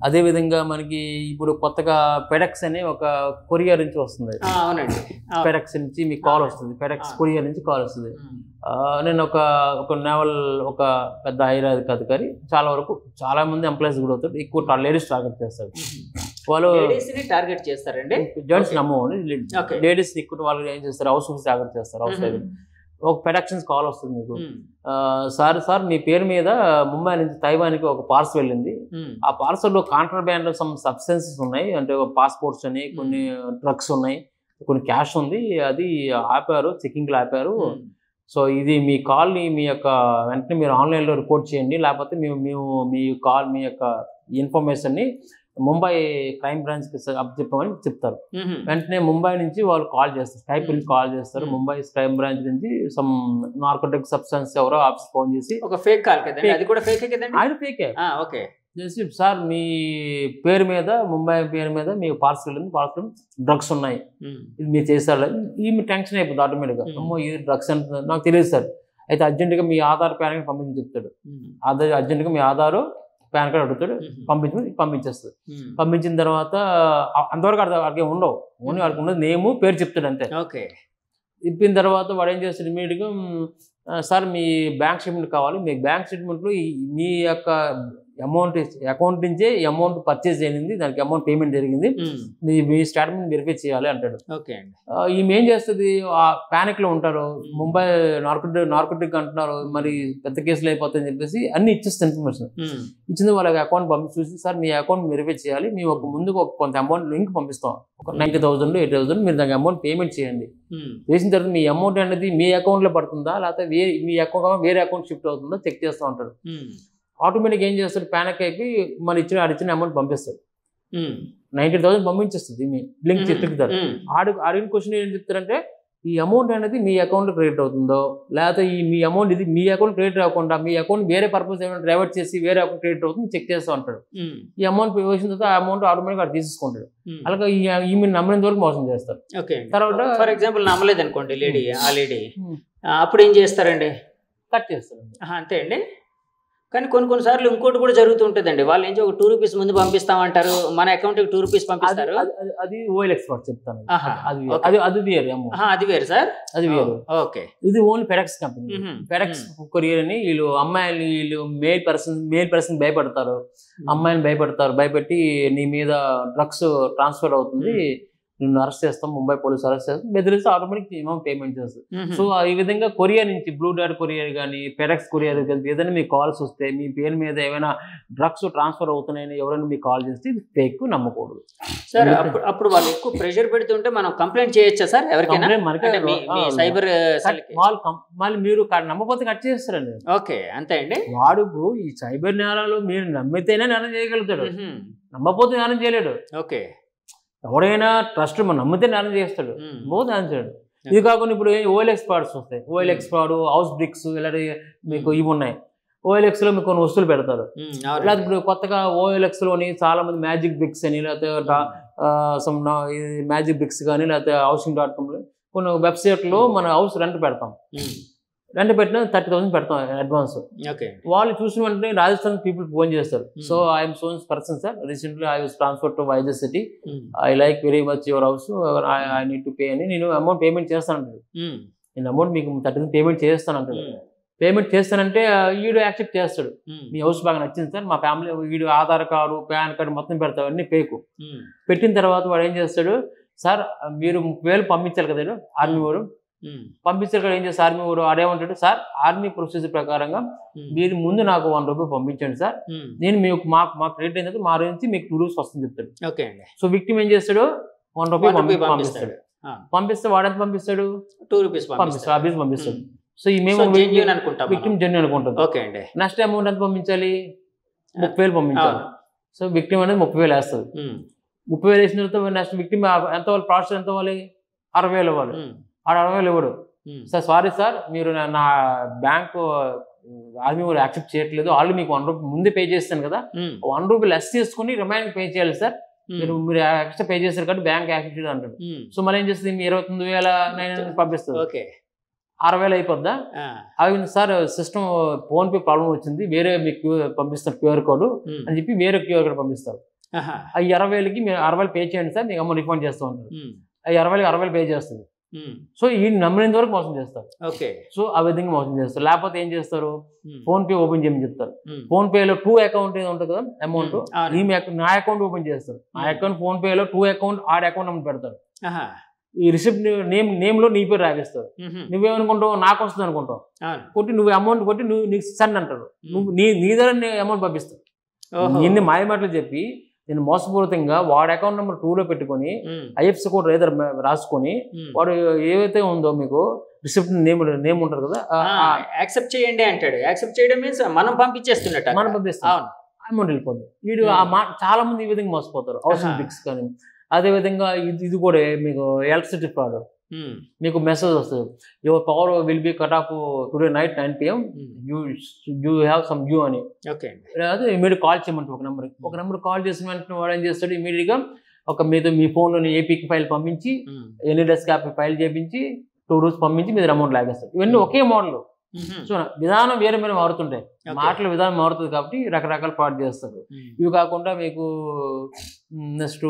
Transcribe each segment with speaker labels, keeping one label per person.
Speaker 1: అదే విధంగా మనకి ఇప్పుడు కొత్తగా పెడక్స్ అనే ఒక కొరియర్ నుంచి వస్తుంది
Speaker 2: ఆ, అవునండి ఆ,
Speaker 1: పెడక్స్ నుంచి మీకు కాల్ వస్తుంది పెడక్స్
Speaker 2: ఆ.
Speaker 1: కొరియర్ నుంచి కాల్ వస్తుంది
Speaker 2: ఉమ్,
Speaker 1: ఆ, నేను ఒక ఒక నేవల్ ఒక పెద్ద ఐరాధిక అధికారి చాలా వరకు చాలా మంది ఎంప్లాయీస్ కూడా అవుతారు ఎక్కువ లేడీస్ టార్గెట్ చేస్తారు వాళ్ళు
Speaker 2: లేడీస్ ని టార్గెట్ చేస్తారండి
Speaker 1: జెంట్స్
Speaker 2: Okay.
Speaker 1: నమ్మని
Speaker 2: Okay.
Speaker 1: లేడీస్ ఎక్కువ వాళ్ళు ఏం చేస్తారు హౌస్ హౌస్ టార్గెట్ చేస్తారు హౌస్
Speaker 2: ఉమ్,
Speaker 1: ఒక ప్రొడక్షన్స్ కాల్ వస్తుంది మీకు
Speaker 2: ఉమ్,
Speaker 1: ఆ, సార్ సార్ మీ పేరు మీద ముంబై నుంచి తైవాన్కి ఒక పార్సల్ వెళ్ళింది
Speaker 2: ఉమ్,
Speaker 1: ఆ పార్సల్లో కాంట్రాబ్యాండ్ సమ్ సబ్స్టెన్సెస్ ఉన్నాయి అంటే పాస్పోర్ట్స్ అని కొన్ని డ్రగ్స్ ఉన్నాయి కొన్ని క్యాష్ ఉంది అది ఆపారు చెకింగ్లు ఆపారు
Speaker 2: ఉమ్,
Speaker 1: సో ఇది మీ కాల్ని మీ యొక్క వెంటనే మీరు ఆన్లైన్లో రిపోర్ట్ చేయండి లేకపోతే మేము మేము మీ కాల్ మీ యొక్క ఇన్ఫర్మేషన్ని ముంబై క్రైమ్ బ్రాంచ్కి చెప్పమని చెప్తారు
Speaker 2: ఉమ్,
Speaker 1: వెంటనే ముంబై నుంచి వాళ్ళు కాల్ చేస్తారు స్కైప్ నుంచి కాల్ చేస్తారు
Speaker 2: Hmm.
Speaker 1: ముంబై క్రైమ్ బ్రాంచ్ నుంచి సమ్ నార్కోటిక్ సబ్స్టెన్స్ ఎవరో ఆఫీస్ ఫోన్ చేసి
Speaker 2: ఒక ఫేక్ కాల్ కదండి
Speaker 1: Fake.
Speaker 2: అది కూడా ఫేక్ కదండి
Speaker 1: ఆయన ఫేకే
Speaker 2: ఆ, ఓకే
Speaker 1: చేసి సార్ మీ పేరు మీద ముంబై పేరు మీద మీ పార్సల్ ఉంది పార్సల్ డ్రగ్స్ ఉన్నాయి
Speaker 2: ఉమ్,
Speaker 1: ఇది మీరు చేశారు ఈ టెన్షన్ అయిపోతుంది ఆటోమేటిక్గా
Speaker 2: Hmm.
Speaker 1: అమ్మో ఇది డ్రగ్స్ అంటే నాకు తెలియదు సార్ అయితే అర్జెంటుగా మీ ఆధార్ పాన్ కార్డ్ పంపించి చెప్తాడు
Speaker 2: ఉమ్,
Speaker 1: ఆధార్ అర్జెంటుగా మీ ఆధారు పాన్ కార్డ్ అడుగుతాడు
Speaker 2: ఉమ్,
Speaker 1: పంపించి పంపించేస్తుంది
Speaker 2: ఉమ్,
Speaker 1: పంపించిన తర్వాత ఆ- అంతవరకు అర్థం వాడికి ఉండవు ఓన్లీ వాడికి ఉన్నది నేము పేరు చెప్తాడు అంతే
Speaker 2: ఓకే
Speaker 1: ఇప్పిన తర్వాత వాడు ఏం చేస్తాడు ఇమీడియట్గా సార్ మీ బ్యాంక్ స్టేట్మెంట్ కావాలి మీ బ్యాంక్ స్టేట్మెంట్లో ఈ- మీ యొక్క అమౌంట్ అకౌంట్ నుంచే అమౌంట్ పర్చేజ్ అయింది దానికి అమౌంట్ పేమెంట్ జరిగింది
Speaker 2: ఉమ్,
Speaker 1: మీ మీ స్టేట్మెంట్ వెరిఫై చేయాలి అంటాడు
Speaker 2: ఓకే అండి
Speaker 1: ఆ, ఈమె ఏం చేస్తుంది ఆ panic లో ఉంటారు ముంబై నార్కోటిక్ నార్కోటిక్ అంటున్నారు మరి పెద్ద కేసులు అయిపోతాయని చెప్పేసి అన్ని ఇచ్చేస్తుంది ఇన్ఫర్మేషన్
Speaker 2: ఉమ్,
Speaker 1: ఇచ్చింది వాళ్ళకి అకౌంట్ పంపి చూసి సార్ మీ అకౌంట్ వెరిఫై చేయాలి మేము ఒక ముందుకు ఒక కొంత అమౌంట్ లింక్ పంపిస్తాం ఒక నైంటీ థౌసండ్ ఎయిట్ థౌసండ్ మీరు దానికి అమౌంట్ పేమెంట్ చేయండి
Speaker 2: ఉమ్,
Speaker 1: చేసిన తర్వాత మీ అమౌంట్ అనేది మీ అకౌంట్లో పడుతుందా లేకపోతే వే మీ అకౌంట్ వేరే అకౌంట్ షిఫ్ట్ అవుతుందా చెక్ చేస్తూ ఉంటాడు
Speaker 2: ఉమ్,
Speaker 1: ఆటోమేటిక్ ఏం చేస్తాడు ప్యానక్ అయిపోయి మన ఇచ్చిన ఆడిచ్చిన అమౌంట్ పంపిస్తాడు
Speaker 2: ఉమ్,
Speaker 1: నైంటీ థౌసండ్ పంపించేస్తుంది మీ లింక్
Speaker 2: ఉమ్,
Speaker 1: చెప్తారు
Speaker 2: ఉమ్,
Speaker 1: ఆడు అడిగిన క్వశ్చన్ ఏం చెప్తారంటే ఈ అమౌంట్ అనేది మీ అకౌంట్ క్రెడిట్ అవుతుందో లేకపోతే ఈ మీ అమౌంట్ ఇది మీ అకౌంట్ క్రెడిట్ అవ్వకుండా మీ అకౌంట్ వేరే పర్పస్ ఏమైనా డైవర్ట్ చేసి వేరే అకౌంట్ క్రెడిట్ అవుతుంది చెక్ చేస్తూ ఉంటాడు
Speaker 2: ఉమ్,
Speaker 1: ఈ అమౌంట్ పే చేసిన తర్వాత ఆ అమౌంట్ ఆటోమేటిక్ అది తీసేసుకుంటాడు
Speaker 2: ఉమ్.
Speaker 1: అలాగే ఈ ఈమె నమ్మినంత వరకు మోసం చేస్తారు
Speaker 2: ఓకే అండి
Speaker 1: తర్వాత
Speaker 2: ఫర్ ఎగ్జాంపుల్ నమ్మలేదు అనుకోండి లేడీ ఆ లేడీ
Speaker 1: Hmm.
Speaker 2: అప్పుడు ఏం చేస్తారండి
Speaker 1: కట్ చేస్తారు
Speaker 2: ఆహా, అంతే అండి కానీ కొన్ని కొన్నిసార్లు ఇంకోటి కూడా జరుగుతూ ఉంటుందండి వాళ్ళు ఏం చేయ- ఒక టూ రూపీస్ ముందు పంపిస్తామంటారు మన అకౌంట్కి టూ రూపీస్
Speaker 1: అది
Speaker 2: పంపిస్తారు
Speaker 1: అది- అది- అది ఓఎల్ ఎక్స్పర్ట్ చెప్తాను
Speaker 2: ఆహా,
Speaker 1: అది
Speaker 2: okay.
Speaker 1: అది అది వేరు అమౌంట్
Speaker 2: ఆహా, అది వేరు సార్
Speaker 1: అది వేరు
Speaker 2: ఓకే
Speaker 1: ఇది only FedEx company
Speaker 2: hmm.
Speaker 1: FedEx courier అని వీళ్ళు అమ్మాయిలు వీళ్ళు మేల్ పర్సన్ మేల్ పర్సన్ భయపడతారు అమ్మాయిని భయపడతారు భయపెట్టి నీ మీద డ్రగ్స్ ట్రాన్స్ఫర్ అవుతుంది నిన్ను అరెస్ట్ చేస్తాం ముంబై పోలీసు అరెస్ట్ చేస్తాం బెదిరిస్తే ఆటోమేటిక్ ఏమో పేమెంట్ చేస్తారు సో ఈ విధంగా కొరియర్ నుంచి బ్లూ డాట్ కొరియర్ కానీ ఫెడెక్స్ కొరియర్ కానీ ఏదైనా మీకు కాల్స్ వస్తే మీ పేరు మీద ఏమైనా డ్రగ్స్ ట్రాన్స్ఫర్ అవుతున్నాయని ఎవరైనా మీకు కాల్ చేస్తే ఇది ఫేక్ నమ్మకూడదు
Speaker 2: సార్ అప్పుడు అప్పుడు వాళ్ళు ఎక్కువ ప్రెషర్ పెడుతుంటే మనం కంప్లైంట్ చేయొచ్చా సార్ ఎవరికైనా
Speaker 1: Complaint మనకే
Speaker 2: అంటే మీ- మీ
Speaker 1: ఆ,
Speaker 2: సైబర్
Speaker 1: కట్- వాళ్ళు కం- మళ్ళీ మీరు క- నమ్మకపోతే కట్ చేస్తారండి
Speaker 2: ఓకే అంతే అండి
Speaker 1: వాడు ఇప్పుడు ఈ సైబర్ నేరాలు మీరు నమ్మితేనే నేరం చేయగలుగుతాడు
Speaker 2: మ్మ్.
Speaker 1: నమ్మకపోతే నేరం చేయలేడు
Speaker 2: ఓకే
Speaker 1: ఎవడైనా ట్రస్ట్ మనం నమ్మితే నేరం చేస్తాడు
Speaker 2: మ్మ్.
Speaker 1: పోతే నేరం చేయడు ఇది కాకుండా ఇప్పుడు ఓఎల్ఎక్స్ పార్ట్స్ వస్తాయి ఓఎల్ఎక్స్ పాడు హౌస్ బ్రిక్స్ ఇలాంటి మీకు ఇవి ఉన్నాయి OLX లో మీకు కొన్ని వస్తువులు పెడతారు
Speaker 2: మ్మ్.
Speaker 1: లేకపోతే
Speaker 2: అవునండి.
Speaker 1: ఇప్పుడు కొత్తగా OLX లోని చాలా మంది మ్యాజిక్ బ్రిక్స్ అని లేకపోతే డా- ఆ, సమ్ మ్యాజిక్ బ్రిక్స్ కానీ లేకపోతే హౌసింగ్ డాట్ కామ్ కొన్ని వెబ్సైట్లో మన హౌస్ రెంట్ పెడతాం
Speaker 2: మ్మ్.
Speaker 1: రెంట్ పెట్టిన థర్టీ థౌసండ్ పెడతాం అడ్వాన్స్
Speaker 2: ఓకే
Speaker 1: వాళ్ళు చూసిన వెంటనే రాజస్థాన్ పీపుల్ ఫోన్ చేస్తారు
Speaker 2: Hmm.
Speaker 1: So I'm sons person sir recently I was transfer to Vizag city
Speaker 2: hmm.
Speaker 1: I like very much your house I need to pay అని నేను amount payment చేస్తాను అంటాడు
Speaker 2: మ్మ్.
Speaker 1: నేను అమౌంట్ మీకు థర్టీ పేమెంట్ చేస్తాను అంటాడు
Speaker 2: మ్మ్.
Speaker 1: పేమెంట్ చేస్తానంటే ఆ, వీడు యాక్సెప్ట్ చేస్తాడు
Speaker 2: మ్మ్.
Speaker 1: మీ హౌస్ బాగా నచ్చింది సార్ మా ఫ్యామిలీ వీడు ఆధార్ కార్డు పాన్ కార్డు మొత్తం పెడతావు అన్ని పేకు
Speaker 2: మ్మ్.
Speaker 1: పెట్టిన తర్వాత వాడు ఏం చేస్తాడు సార్ మీరు ముప్పై వేలు పంపించాలి కదా వీడు, ఆర్మీ వాడు
Speaker 2: మ్మ్.
Speaker 1: పంపించారు కదా ఏం చేస్తారు ఆర్మీ వాడు ఆడేమంటాడు సార్ ఆర్మీ ప్రొసీజర్ ప్రకారంగా
Speaker 2: మ్మ్.
Speaker 1: మీరు ముందు నాకు వన్ రూపీ పంపించండి సార్
Speaker 2: మ్మ్.
Speaker 1: నేను మీకు మాకు మా క్రెడిట్ అయినది మా నుంచి మీకు టూ రూపీస్ వస్తుంది చెప్తాడు
Speaker 2: ఓకే అండి
Speaker 1: సో విక్టిమ్ ఏం చేస్తాడు వన్ రూపీ
Speaker 2: వన్ రూపీ
Speaker 1: పంపి-
Speaker 2: పంపిస్తాడు
Speaker 1: పంపిస్తాడు
Speaker 2: ఆ.
Speaker 1: పంపిస్తే వాడెంత పంపిస్తాడు
Speaker 2: టూ రూపీస్
Speaker 1: పంపిస్తాడు
Speaker 2: పంపిస్తాడు
Speaker 1: ఆఫీస్ పంపిస్తాడు
Speaker 2: మ్మ్.
Speaker 1: సో ఈ మేము
Speaker 2: సో genuine అనుకుంటాం
Speaker 1: విక్టిమ్ జెన్యున్ అనుకుంటుంది
Speaker 2: ఓకే అండి
Speaker 1: నెక్స్ట్ అమౌంట్ ఎంత పంపించాలి ముప్పై వేలు పంపించాలి సో విక్టిమ్ అనేది ముప్పై వేలు వేస్తుంది
Speaker 2: మ్మ్.
Speaker 1: ముప్పై వేలు వేసిన తర్వాత నెక్స్ట్ విక్టిమ్ ఎంత వాళ్ళు ప్రాసెస్ ఎంత అవ్వాలి అరవై వేలు ఇవ్వాలి
Speaker 2: మ్మ్.
Speaker 1: ఆడ అరవై వేలు ఇవ్వడు
Speaker 2: మ్మ్.
Speaker 1: సార్ సారీ సార్ మీరు నా- నా బ్యాంకు ఆర్మీ వాళ్ళు యాక్సెప్ట్ చేయట్లేదు ఆల్రెడీ మీకు వన్ రూపీ ముందే పే చేస్తాను కదా
Speaker 2: మ్మ్.
Speaker 1: వన్ రూపీ లెస్ చేసుకుని రిమైనింగ్ పే చేయాలి సార్ మీరు
Speaker 2: మ్మ్.
Speaker 1: మీరు ఎక్స్ట్రా పే చేశారు కాబట్టి బ్యాంక్ యాక్సెప్ట్ చేయదు అంటాడు
Speaker 2: మ్మ్.
Speaker 1: సో మళ్ళీ ఏం చేస్తుంది మీ ఇరవై తొమ్మిది వేల నైన్ హండ్రెడ్ పంపిస్తుంది
Speaker 2: ఓకే
Speaker 1: అరవై వేలు అయిపోద్దా
Speaker 2: ఆ.
Speaker 1: అవి sir system PhonePe problem వచ్చింది వేరే మీకు పంపిస్తారు క్యూఆర్ కోడ్
Speaker 2: మ్మ్.
Speaker 1: అని చెప్పి వేరే క్యూఆర్ కోడ్ పంపిస్తారు
Speaker 2: ఆహా.
Speaker 1: ఆ ఇరవై వేలకి మీరు అరవై వేలు పే చేయండి సార్ మీకు అమౌంట్ రిఫండ్ చేస్తూ ఉంటారు
Speaker 2: ఉమ్,
Speaker 1: ఆ ఇరవై వేలకి అరవై వేలు పే చేస్తుంది
Speaker 2: ఉమ్,
Speaker 1: సో ఈ నమ్మినంత వరకు మోసం చేస్తారు
Speaker 2: ఓకే
Speaker 1: సో ఆ విధంగా మోసం చేస్తారు లేకపోతే ఏం చేస్తారు
Speaker 2: ఉమ్,
Speaker 1: ఫోన్ పే ఓపెన్ చేయమని చెప్తారు
Speaker 2: ఉమ్,
Speaker 1: ఫోన్ పేలో టూ అకౌంట్ ఏదో ఉంటుంది కదా అమౌంట్
Speaker 2: ఉమ్, అవును.
Speaker 1: ఈ మీ- నా అకౌంట్ ఓపెన్ చేస్తారు ఆ
Speaker 2: Hmm.
Speaker 1: అకౌంట్ ఫోన్ పేలో టూ అకౌంట్ ఆడ అకౌంట్ నెంబర్ పెడతారు
Speaker 2: ఆహా.
Speaker 1: ఈ రిసిప్ట్ నేమ్ నేమ్ లో నీ పేరు రాపిస్తారు
Speaker 2: ఉహు,
Speaker 1: నువ్వేమనుకుంటావు నాకు వస్తుంది అనుకుంటావు
Speaker 2: అవును.
Speaker 1: కొట్టి నువ్వు అమౌంట్ కొట్టి నువ్వు నీకు సెండ్ అంటారు నువ్వు నీ నీ దగ్గర అమౌంట్ పంపిస్తావు
Speaker 2: ఓహో.
Speaker 1: ఇన్ని మాయమాటలు చెప్పి నేను మోసపూరితంగా వాడి అకౌంట్ నెంబర్ టూలో పెట్టుకొని
Speaker 2: ఉమ్,
Speaker 1: ఐఎఫ్సి కోడ్ ఏదో రాసుకొని
Speaker 2: ఉమ్.
Speaker 1: వాడు ఏవైతే ఉందో మీకు రిసిప్ట్ నేమ్ నేమ్ ఉంటుంది కదా ఆ- ఆ
Speaker 2: యాక్సెప్ట్ చేయండి అంటాడు యాక్సెప్ట్ చేయడం మీన్స్ మనం పంపించేస్తున్నట్టు
Speaker 1: మనం పంపిస్తాం
Speaker 2: అవును
Speaker 1: అమౌంట్ వెళ్ళిపోద్ది వీడు
Speaker 2: Hmm.
Speaker 1: ఆ మా చాలా మంది ఈ విధంగా మోసపోతారు హౌసింగ్
Speaker 2: ఆహా.
Speaker 1: బిక్స్ కానీ అదే విధంగా ఇది ఇది కూడా మీకు ఎలక్ట్రిసిటీ ఫ్రాడ్
Speaker 2: ఉమ్,
Speaker 1: మీకు మెసేజ్ వస్తుంది your power will be cut off today night nine PM
Speaker 2: um.
Speaker 1: You you have some due అని
Speaker 2: ఓకే అండి
Speaker 1: అదే ఇమీడియట్ కాల్ చేయమంటే ఒక నెంబర్ ఒక నెంబర్ కాల్ చేసిన వెంటనే వాడు ఏం చేస్తాడు ఇమీడియట్గా ఒక మీతో మీ ఫోన్లోని ఏపీకి ఫైల్ పంపించి
Speaker 2: um,
Speaker 1: AnyDesk app file చేపించి టూ రూల్స్ పంపించి మీద అమౌంట్ లాగేస్తారు ఇవన్నీ ఒకే మోడల్
Speaker 2: ఉహు,
Speaker 1: సో విధానం వేరే వేరే మారుతుంటాయి
Speaker 2: Okay.
Speaker 1: మాటల విధానం మారుతుంది కాబట్టి రకరకాల ఫ్రాడ్ చేస్తారు
Speaker 2: ఉమ్,
Speaker 1: ఇవి కాకుండా మీకు నెక్స్ట్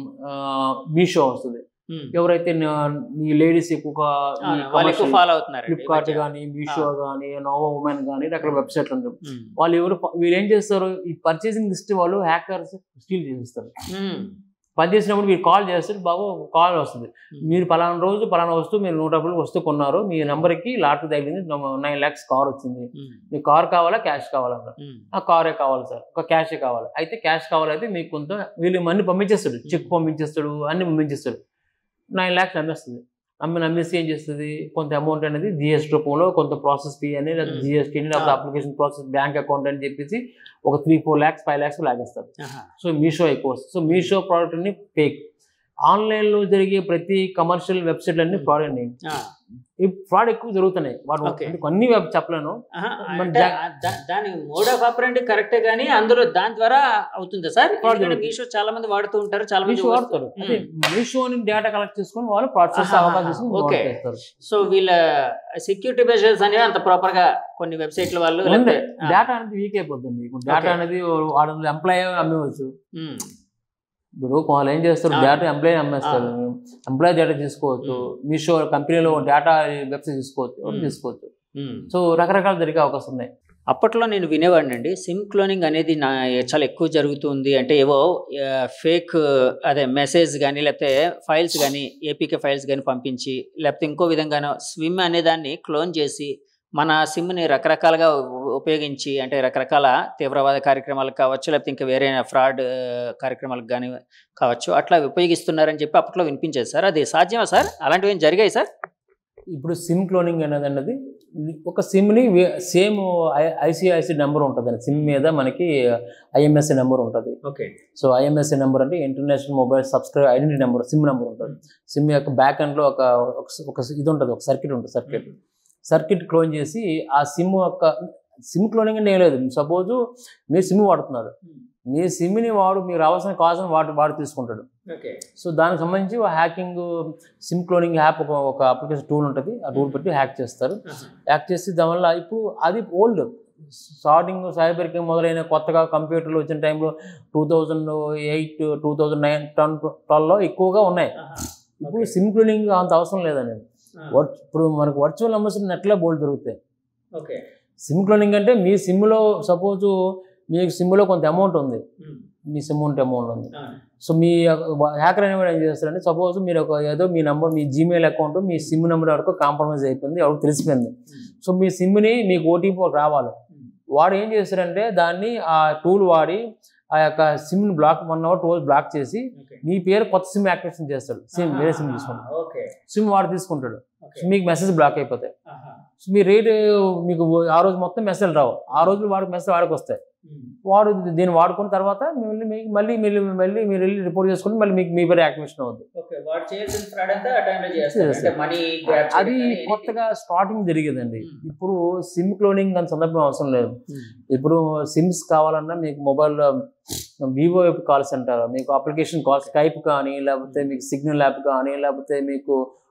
Speaker 1: మీషో వస్తుంది
Speaker 2: ఉమ్.
Speaker 1: ఎవరైతే న- ఈ లేడీస్ ఎక్కువగా
Speaker 2: అవును, వాళ్ళు ఎక్కువ ఫాలో అవుతున్నారు
Speaker 1: ఫ్లిప్కార్ట్ కానీ మీషో కానీ నోవో ఉమెన్ కానీ రకరకాల వెబ్సైట్లు ఉంటాయి
Speaker 2: ఉమ్,
Speaker 1: వాళ్ళు ఎవరు వీళ్ళు ఏం చేస్తారు ఈ పర్చేసింగ్ లిస్ట్ వాళ్ళు హ్యాకర్స్ స్టీల్ చేసేస్తారు
Speaker 2: ఉమ్,
Speaker 1: పని చేసినప్పుడు మీరు కాల్ చేస్తారు బాబు కాల్ వస్తుంది మీరు పలానా రోజు పలానా వస్తువు మీరు నూట డబ్బులు వస్తువు కొన్నారు మీ నెంబర్కి లాటరీ తగిలింది నైన్ ల్యాక్స్ కార్ వచ్చింది
Speaker 2: ఉమ్,
Speaker 1: మీకు కార్ కావాలా క్యాష్ కావాలన్నా
Speaker 2: ఉమ్,
Speaker 1: ఆ కారే కావాలి సార్ ఒక క్యాషే కావాలి అయితే క్యాష్ కావాలైతే మీకు కొంత వీళ్ళు అన్ని పంపించేస్తాడు చెక్ పంపించేస్తాడు అన్ని పంపించేస్తాడు నైన్ ల్యాక్స్ నమ్మేస్తుంది నమ్మి నమ్మేసి ఏం చేస్తుంది కొంత అమౌంట్ అనేది జిఎస్టీ రూపంలో కొంత ప్రాసెస్ ఫీ అని లేదా
Speaker 2: Hmm.
Speaker 1: జిఎస్టీ అని లేకపోతే
Speaker 2: Ah.
Speaker 1: Application process bank account అని చెప్పేసి ఒక three four lakhs five lakhs లాగేస్తారు
Speaker 2: ఆహా,
Speaker 1: సో మీషో ఎక్కువ వస్తుంది సో మీషో ప్రోడక్ట్ అన్ని ఫేక్ ఆన్లైన్లో జరిగే ప్రతి కమర్షియల్ వెబ్సైట్లు అన్ని ఫ్రాడ్ అండి
Speaker 2: ఆ,
Speaker 1: ఈ ఫ్రాడ్ ఎక్కువ జరుగుతున్నాయి వాడు
Speaker 2: Okay.
Speaker 1: అంటే కొన్ని వెబ్ చెప్పలేను
Speaker 2: ఆహా,
Speaker 1: మన
Speaker 2: అంటే
Speaker 1: జా-
Speaker 2: ఆ దా- దాని మోడ్ ఆఫ్ ఆపరెంట్ కరెక్టే కానీ అందులో దాని ద్వారా అవుతుందా సార్
Speaker 1: Fraud
Speaker 2: ఎందుకంటే
Speaker 1: జరుగుతుంది.
Speaker 2: మీషో చాలా మంది వాడుతూ ఉంటారు చాలా మంది
Speaker 1: మీషో
Speaker 2: వస్తు-
Speaker 1: వాడతారు అదే మీషోని డేటా కలెక్ట్ చేసుకొని వాళ్ళు ఫ్రాడ్ చేసే
Speaker 2: ఆహా,
Speaker 1: అవకాశం చేసుకొని
Speaker 2: okay.
Speaker 1: fraud చేస్తారు
Speaker 2: సో వీళ్ళ సెక్యూరిటీ మెజర్స్ అనేవి అంత ప్రాపర్ గా కొన్ని వెబ్సైట్ల వాళ్ళు
Speaker 1: ఉంది
Speaker 2: లేకపోతే- ఆ,
Speaker 1: డేటా అనేది వీక్ అయిపోతుంది ఇప్పుడు డేటా
Speaker 2: Okay.
Speaker 1: అనేది వాడు ఎంప్లాయ్ అమ్మేవచ్చు
Speaker 2: ఉమ్,
Speaker 1: ఇప్పుడు వాళ్ళు ఏం చేస్తారు
Speaker 2: ఆ.
Speaker 1: డేటా ఎంప్లాయ్ అమ్మేస్తారు ఎంప్లాయ్ డేటా తీసుకోవచ్చు మీషో కంపెనీలో డేటా వెబ్సైట్ తీసుకోవచ్చు ఎవరు
Speaker 2: Hmm.
Speaker 1: తీసుకోవచ్చు
Speaker 2: ఉమ్.
Speaker 1: సో రకరకాల జరిగే అవకాశం ఉన్నాయి
Speaker 2: అప్పట్లో నేను వినేవాడిని అండి సిమ్ క్లోనింగ్ అనేది నా చాలా ఎక్కువ జరుగుతుంది అంటే ఏవో ఫేక్ అదే మెసేజ్ కానీ లేకపోతే ఫైల్స్ కానీ ఏపీకే ఫైల్స్ కానీ పంపించి లేకపోతే ఇంకో విధంగానో స్విమ్ అనే దాన్ని క్లోన్ చేసి మన సిమ్ని రకరకాలుగా ఉ- ఉపయోగించి అంటే రకరకాల తీవ్రవాద కార్యక్రమాలకు కావచ్చు లేకపోతే ఇంకా వేరే ఫ్రాడ్ కార్యక్రమాలకు కానీ కావచ్చు అట్లా ఉపయోగిస్తున్నారని చెప్పి అప్పట్లో వినిపించేది సార్ అది సాధ్యమా సార్ అలాంటివి ఏం జరిగాయి సార్
Speaker 1: ఇప్పుడు సిమ్ క్లోనింగ్ అనేది అన్నది ఒక సిమ్ని సేమ్ ఐసిఐసి నెంబర్ ఉంటుంది సిమ్ మీద మనకి ఐఎంఎస్సి నెంబర్ ఉంటుంది
Speaker 2: ఓకే
Speaker 1: సో ఐఎంఎస్సి నెంబర్ అంటే international mobile subscribe identity number SIM number ఉంటుంది సిమ్ యొక్క బ్యాక్ ఎండ్లో ఒక ఒక- ఒక ఇది ఉంటుంది ఒక సర్క్యూట్ ఉంటుంది సర్క్యూట్ సర్క్యూట్ క్లోన్ చేసి ఆ సిమ్ యొక్క సిమ్ క్లోనింగ్ అంటే ఏం లేదు సపోజ్ మీరు సిమ్ వాడుతున్నారు మీ సిమ్ని వాడు మీకు రావాల్సిన కావాల్సిన వాడు వాడు తీసుకుంటాడు
Speaker 2: ఓకే
Speaker 1: సో దానికి సంబంధించి హ్యాకింగ్ సిమ్ క్లోనింగ్ యాప్ ఒక ఒక అప్లికేషన్ టూల్ ఉంటుంది ఆ టూల్ పెట్టి హ్యాక్ చేస్తారు హ్యాక్ చేసి దానివల్ల ఇప్పుడు అది ఓల్డ్ స్టార్టింగ్ సైబర్ క్రైమ్ మొదలైన కొత్తగా కంప్యూటర్లు వచ్చిన టైంలో two thousand eight two thousand nine ten ట్వెల్వ్లో ఎక్కువగా ఉన్నాయి ఇప్పుడు సిమ్ క్లోనింగ్ అంత అవసరం లేదండి వర్- ఇప్పుడు మనకు వర్చువల్ నెంబర్స్ నెట్లో బోల్డ్ దొరుకుతాయి
Speaker 2: ఓకే
Speaker 1: సిమ్ క్లోనింగ్ అంటే మీ సిమ్లో సపోజు మీకు సిమ్లో కొంత అమౌంట్ ఉంది మీ సిమ్ ఉంటే అమౌంట్ ఉంది సో మీ హ్యాకర్ అనేవాడు ఏం చేస్తారంటే సపోజ్ మీరు ఒక ఏదో మీ నెంబర్ మీ జీమెయిల్ అకౌంట్ మీ సిమ్ నెంబర్ వరకు కాంప్రమైజ్ అయిపోయింది ఎవరికి తెలిసిపోయింది సో మీ సిమ్ని మీకు ఓటీపీ రావాలి వాడు ఏం చేస్తారంటే దాన్ని ఆ టూల్ వాడి ఆ యొక్క సిమ్ని block one hour two hours block చేసి మీ పేరు కొత్త సిమ్ యాక్టివేషన్ చేస్తాడు సిమ్ వేరే సిమ్ తీసుకుంటాడు
Speaker 2: ఓకే
Speaker 1: సిమ్ వాడు తీసుకుంటాడు సో మీకు మెసేజ్ బ్లాక్ అయిపోతాయి సో మీ రేట్ మీకు ఆ రోజు మొత్తం మెసేజ్ రావు ఆ రోజు వాడికి మెసేజ్ వాడికి వస్తాయి వాడు దీన్ని వాడుకున్న తర్వాత మళ్ళీ మీకు మళ్ళీ మీరు మళ్ళీ మీరు వెళ్ళి రిపోర్ట్ చేసుకుంటే మళ్ళీ మీకు మీ పేరు యాక్టివేషన్ అవుద్ది
Speaker 2: ఓకే వాడు చేయాల్సిన ఫ్రాడ్ అంతా ఆ టైంలో చేస్తారు
Speaker 1: చేస్తారు.
Speaker 2: అంటే మనీ
Speaker 1: అది కొత్తగా స్టార్టింగ్ జరిగేదండి
Speaker 2: Hmm.
Speaker 1: ఇప్పుడు సిమ్ క్లోనింగ్ అని సందర్భం అవసరం లేదు ఇప్పుడు సిమ్స్ కావాలన్నా మీకు మొబైల్లో వివో కాల్ సెంటర్ మీకు అప్లికేషన్ కాల్ స్కైప్ కానీ లేకపోతే మీకు సిగ్నల్ యాప్ కానీ లేకపోతే మీకు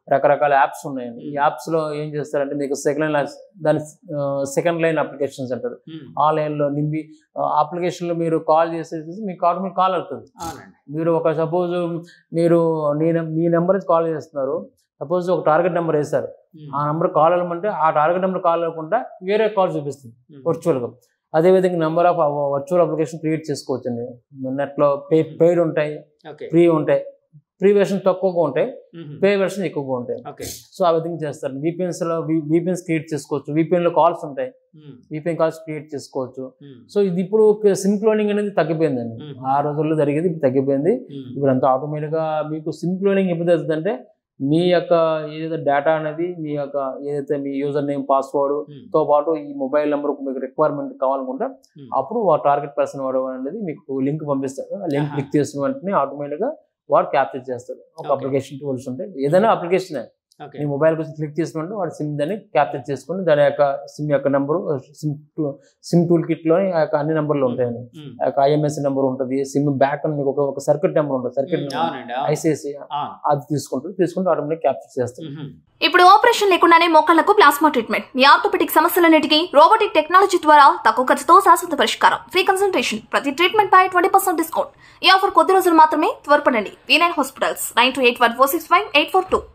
Speaker 1: రకరకాల యాప్స్ ఉన్నాయండి ఈ యాప్స్ లో ఏం చేస్తారంటే మీకు సెకండ్ లైన్ దాని సెకండ్ లైన్ అప్లికేషన్స్ అంటారు ఆ లైన్ లో నింపి అప్లికేషన్ లో మీరు కాల్ చేసేసి మీకు కాల్ మీకు కాల్ అవుతుంది
Speaker 2: అవునండి
Speaker 1: మీరు ఒక సపోజ్ మీరు నీ నెం- మీ నెంబర్ నుంచి కాల్ చేస్తున్నారు సపోజ్ ఒక టార్గెట్ నెంబర్ వేశారు ఆ నెంబర్ కాల్ అవ్వమంటే ఆ టార్గెట్ నెంబర్ కాల్ అవ్వకుండా వేరే కాల్ చూపిస్తుంది వర్చువల్గా అదేవిధంగా number of virtual application create చేసుకోవచ్చు అండి నెట్లో పే పెయిడ్ ఉంటాయి
Speaker 2: ఓకే
Speaker 1: ఫ్రీ ఉంటాయి ఫ్రీ వెర్షన్ తక్కువగా ఉంటాయి పే వెర్షన్ ఎక్కువగా ఉంటాయి
Speaker 2: ఓకే
Speaker 1: సో ఆ విధంగా చేస్తారు VPNs లో విపిఎన్స్ క్రియేట్ చేసుకోవచ్చు VPN లో కాల్స్ ఉంటాయి విపిఎన్ కాల్స్ క్రియేట్ చేసుకోవచ్చు సో ఇది ఇప్పుడు సిమ్ క్లోనింగ్ అనేది తగ్గిపోయిందండి
Speaker 2: Mhm.
Speaker 1: ఆ రోజుల్లో జరిగేది ఇప్పుడు తగ్గిపోయింది ఇప్పుడు అంతా ఆటోమేటిక్గా మీకు సిమ్ క్లోనింగ్ ఎప్పుడు తెలుస్తుందంటే మీ యొక్క ఏదైతే డేటా అనేది మీ యొక్క ఏదైతే మీ యూజర్ నేమ్ పాస్వర్డ్ తో పాటు ఈ మొబైల్ నెంబర్ మీకు రిక్వైర్మెంట్ కావాలనుకుంటే అప్పుడు ఆ టార్గెట్ పర్సన్ వాడు అనేది మీకు లింక్ పంపిస్తారు ఆ లింక్
Speaker 2: ఆహా.
Speaker 1: క్లిక్ చేసిన వెంటనే ఆటోమేటిక్ గా వాడు క్యాప్చర్ చేస్తారు ఒక
Speaker 2: Okay.
Speaker 1: అప్లికేషన్ టూల్స్ ఉంటాయి ఏదైనా అప్లికేషన్
Speaker 2: ఓకే
Speaker 1: మీ మొబైల్ కోసం క్లిక్ చేసిన వెంటనే వాడు సిమ్ దాన్ని క్యాప్చర్ చేసుకుని దాని యొక్క సిమ్ యొక్క number sim sim tool kit లో ఆ యొక్క అన్ని నెంబర్లు ఉంటాయండి ఆ యొక్క ఐఎంఎస్ నెంబర్ ఉంటుంది సిమ్ బ్యాక్ అని మీకు ఒక ఒక సర్క్యూట్ నెంబర్ ఉంటుంది సర్క్యూట్
Speaker 2: అవునండి అవును.
Speaker 1: ఐసిఐసి
Speaker 2: అవును.
Speaker 1: అది తీసుకుంటారు తీసుకుంటే ఆటోమేటిక్ క్యాప్చర్ చేస్తారు
Speaker 2: మ్మ్.
Speaker 3: ఇప్పుడు ఆపరేషన్ లేకుండానే మోకాళ్లకు ప్లాస్మా ట్రీట్మెంట్ మీ ఆర్థోపెటిక్ సమస్యలన్నిటికీ రోబోటిక్ టెక్నాలజీ ద్వారా తక్కువ ఖర్చుతో శాశ్వత పరిష్కారం ఫ్రీ కన్సల్టేషన్ ప్రతి ట్రీట్మెంట్ పై ట్వంటీ పర్సెంట్ డిస్కౌంట్ ఈ ఆఫర్ కొద్ది రోజులు మాత్రమే త్వరపడండి V nine hospitals nine two eight one four six five eight four two